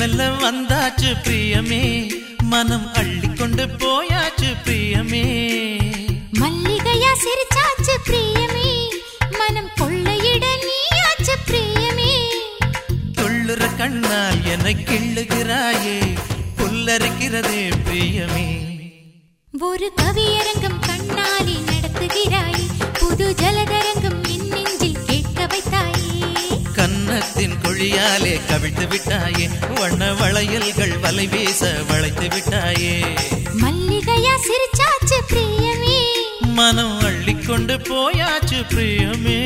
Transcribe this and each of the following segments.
மெல்ல வந்தாச்சு பிரியமே மனம் அள்ளிக்கொண்டு போயாச்சு பிரியமே மல்லிகையா சிரிச்சாச்சு பிரியமே மனம் கொள்ளையிட நீயாச்சு பிரியமே துள்ளுற கண்ணால் என்னை கிள்ளுகிறாயே புல்லரிக்கிறதே பிரியமே ஒரு கவியரங்கம் கண்ணாலே நடத்துகிறாய் புது ஜலதரங்கம் என் நெஞ்சில் கேட்க வைத்தாயே கன்னத்தின் குழியாலே கவிழ்த்து விட்டாயே வண்ண வளையல்கள் வலை வீச வளைத்து விட்டாயே மல்லிகையா சிரிச்சாச்சு பிரியமே மனம் அள்ளிக்கொண்டு போயாச்சு பிரியமே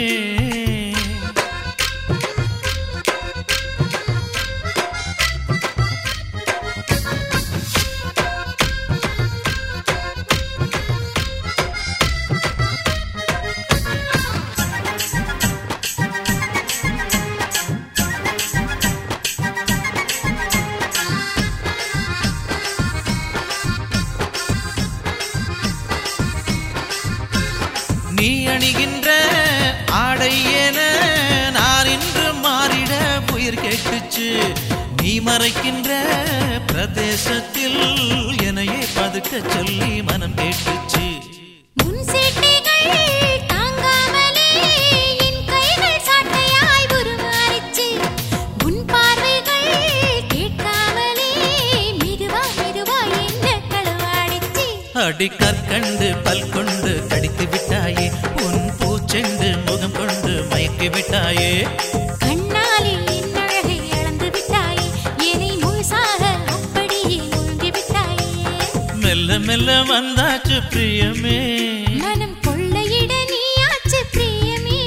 நீ அணிகின்ற ஆடை என நான் இன்று மாறிட உயிர் கேட்டுச்சு நீ மறைக்கின்ற பிரதேசத்தில் என்னையே பதுக்க சொல்லி மனம் கேட்டுச்சு உன் சேட்டைகள் தாங்காமலே என் கைகள் சாட்டையாய் உருமாறிச்சு உன் பார்வைகள் கேட்காமலே மெதுவா மெதுவா என்ன களவாடிச்சு அடி கற்கண்டு பல் கொண்டு கடித்து விட்டாயே உன் பூச்செண்டு முகம் கொண்டு மயக்கி விட்டாயே கண்ணாலே என் அழகை அளந்து விட்டாயே என்னை முழுசாக அப்படியே மூழ்கி விட்டாயே மெல்ல மெல்ல வந்தாச்சு பிரியமே மனம் கொள்ளையிட நீயாச்சு பிரியமே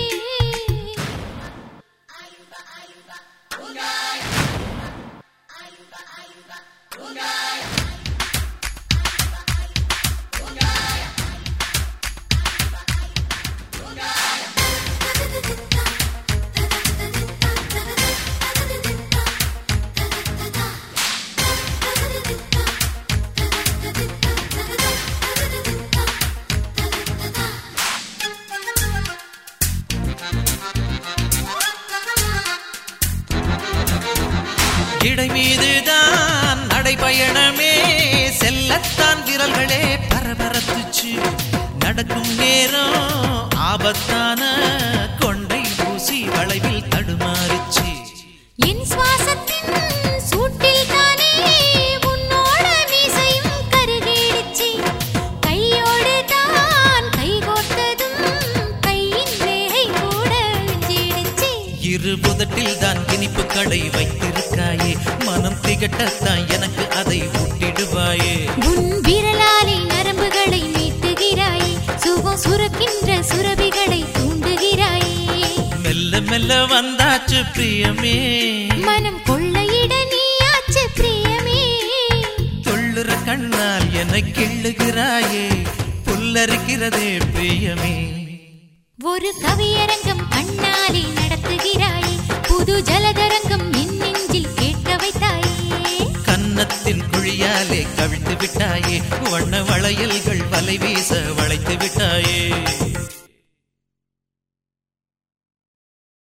இடை மீதுதான் நடைபயணமே செல்லத்தான் விரல்களே பரபரத்துச்சு நடக்கும் நேரம் ஆபத்தான கொண்டை ஊசி வளைவில் தடுமாறிச்சு என் சுவாசத்தின் சூட்டில் தானே உன்னோட மீசையும் கருகிடுச்சு கையோடு தான் கைகோர்த்ததும் கையின் வேகை கூட விஞ்சிடுச்சு இரு புதட்டில் தான் இனிப்பு கடை வைத்திருக்காயே மனம் திகட்டத்தான் எனக்கு அதை ஊட்டிடுவாயே உன் விரலாலே நரம்புகளை மீட்டுகிறாய் சுகம் சுரக்கின்ற சுரபிகளை தூண்டுகிறாய் மெல்ல மெல்ல வந்தாச்சு பிரியமே மனம் கொள்ளையிட நீயாச்சு பிரியமே தொள்ளுற கண்ணால் என்னை கிள்ளுகிறாயே புல்லரிக்கிறதே பிரியமே ஒரு கவியரங்கம் கண்ணாலே நடத்துகிறாய் புது ஜலதரங்கம் என் நெஞ்சில் கேட்க வைத்தாயே கன்னத்தின் குழியாலே கவிழ்த்து விட்டாயே வண்ண வளையல்கள் வலை வீச வளைத்து விட்டாயே